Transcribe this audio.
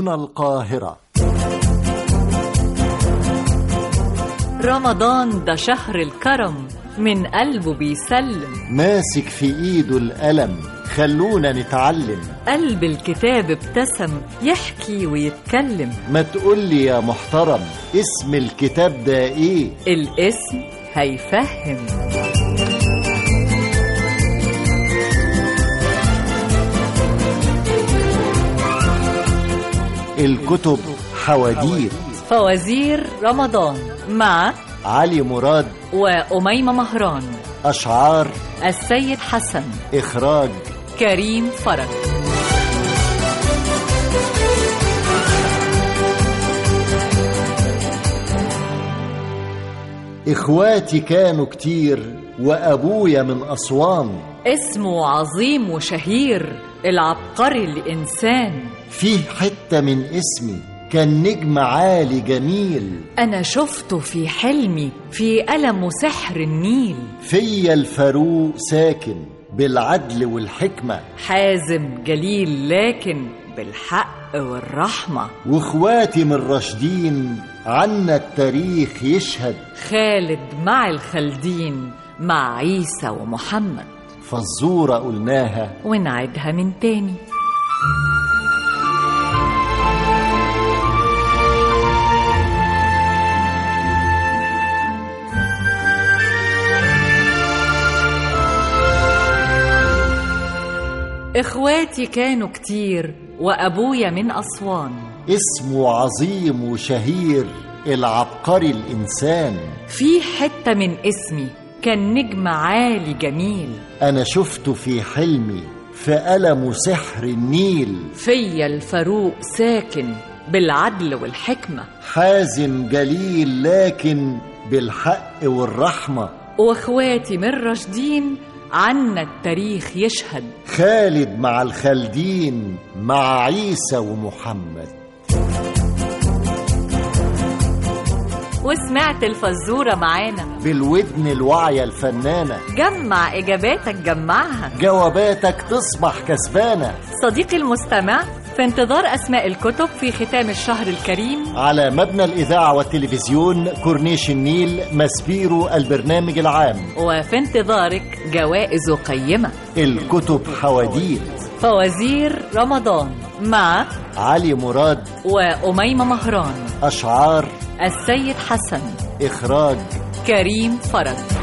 هنا القاهرة رمضان ده شهر الكرم من قلبه بيسلم ماسك في ايده القلم خلونا نتعلم قلب الكتاب ابتسم يحكي ويتكلم ما تقولي يا محترم اسم الكتاب ده ايه الاسم هيفهم الكتب حواديت فوازير رمضان مع علي مراد وأميمة مهران أشعار السيد حسن إخراج كريم فرج إخواتي كانوا كتير وأبويا من أسوان اسمه عظيم وشهير العبقري الإنسان فيه حتة من اسمي كان نجم عالي جميل أنا شفته في حلمي في ألم وسحر النيل فيا الفاروق ساكن بالعدل والحكمة حازم جليل لكن بالحق والرحمة واخواتي من راشدين عنا التاريخ يشهد خالد مع الخالدين مع عيسى ومحمد فالزورة قلناها ونعيدها من تاني إخواتي كانوا كتير وأبويا من أسوان اسمه عظيم وشهير العبقري الإنسان في حتة من اسمي كان نجم عالي جميل أنا شفته في حلمي في ألم سحر النيل فيا الفاروق ساكن بالعدل والحكمة حازم جليل لكن بالحق والرحمة واخواتي من راشدين عنا التاريخ يشهد خالد مع الخالدين مع عيسى ومحمد وسمعت الفزورة معانا بالودن الواعية الفنانة جمع إجاباتك جمعها جواباتك تصبح كسبانة صديقي المستمع في انتظار أسماء الكتب في ختام الشهر الكريم على مبنى الإذاعة والتلفزيون كورنيش النيل مسبيرو البرنامج العام وفي انتظارك جوائز قيمة الكتب حواديت فوازير رمضان مع علي مراد وأميمة مهران أشعار السيد حسن إخراج كريم فرج